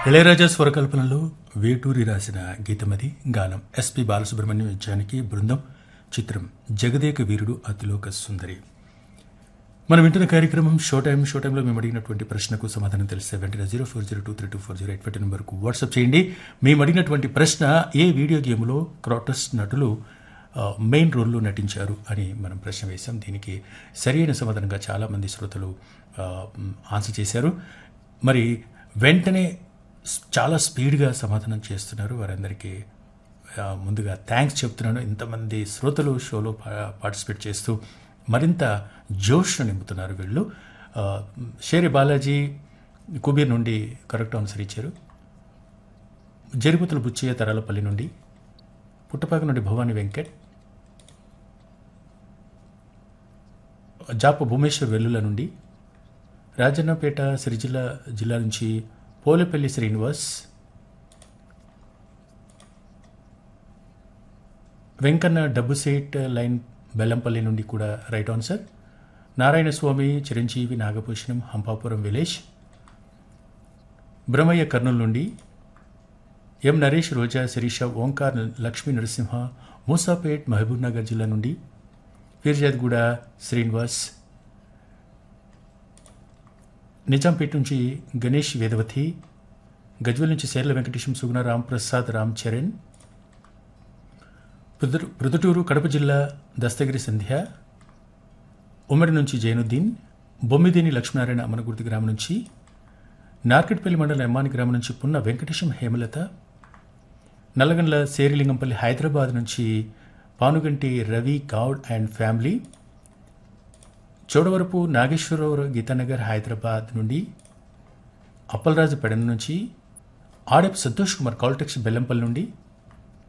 ఇళయరాజా స్వరకల్పనలో వేటూరి రాసిన గీతమది గానం ఎస్పి బాలసుబ్రహ్మణ్యం జానకి బృందం చిత్రం జగదేక వీరుడు అతిలోక సుందరి మనం వింటున్న కార్యక్రమం షో టైం షో టైంలో మేము అడిగినటువంటి ప్రశ్నకు సమాధానం తెలిసే వెంటనే zero four zero two three two four zero eight five నెంబర్కు వాట్సాప్ చేయండి మేము అడిగినటువంటి ప్రశ్న ఏ వీడియో గేమ్లో క్రాటస్ నటులు ఆ, మెయిన్ రోల్లో నటించారు అని మనం ప్రశ్న వేశాం దీనికి సరైన సమాధానంగా చాలామంది శ్రోతలు ఆ, మ్, ఆన్సర్ చేశారు మరి వెంటనే స్- చాలా స్పీడ్గా సమాధానం చేస్తున్నారు వారందరికీ ఆ, ముందుగా థ్యాంక్స్ చెప్తున్నాను ఇంతమంది శ్రోతలు షోలో పా- పార్టిసిపేట్ చేస్తూ మరింత జోష్ నింపుతున్నారు వీళ్ళు ఆ, షేరి బాలాజీ కుబీర్ నుండి కరెక్ట్ ఆన్సర్ ఇచ్చారు జరిపుతుల బుచ్చయ్య తరాలపల్లి నుండి పుట్టపాక నుండి భవానీ వెంకట్ జాప భూమేశ్వర్ వెల్లుల నుండి రాజన్నపేట సిరిజిల్ల జిల్లా నుంచి పోలేపల్లి శ్రీనివాస్ వెంకన్న డబ్బు సేట్ లైన్ బెల్లంపల్లి నుండి కూడా right answer Narayana Swamy Chiranjeevi Nagabhushanam Hampapuram village Brahmayya Kurnool నుండి ఎం నరేష్ రోజా శిరీష ఓంకార్ లక్ష్మీ నరసింహ మూసాపేట్ మహబూబ్ నగర్ జిల్లా నుండి ఫిర్జాద్గూడ శ్రీనివాస్ నిజాంపేట నుంచి గణేష్ వేదవతి గజ్వల్ నుంచి సేర్ల వెంకటేశం సుగుణ రామ్ ప్రసాద్ రామ్ చరణ్ ప్రొద్దు- ప్రొద్దుటూరు కడప జిల్లా దస్తగిరి సంధ్య ఉమ్మడి నుంచి జైనుద్దీన్ బొమ్మిదేని లక్ష్మీనారాయణ అమనగుర్తి గ్రామం నుంచి నార్కెట్పల్లి మండలం ఎమ్మాని గ్రామం నుంచి పున్న వెంకటేశం హేమలత నల్లగండ్ల సేరిలింగంపల్లి హైదరాబాద్ నుంచి పానుగంటి రవి గౌడ్ అండ్ ఫ్యామిలీ చోడవరపు నాగేశ్వరరావు గీతానగర్ హైదరాబాద్ నుండి అప్పలరాజు పెడన నుంచి ఆడపు సంతోష్ కుమార్ కాల్టెక్స్ బెల్లంపల్లి నుండి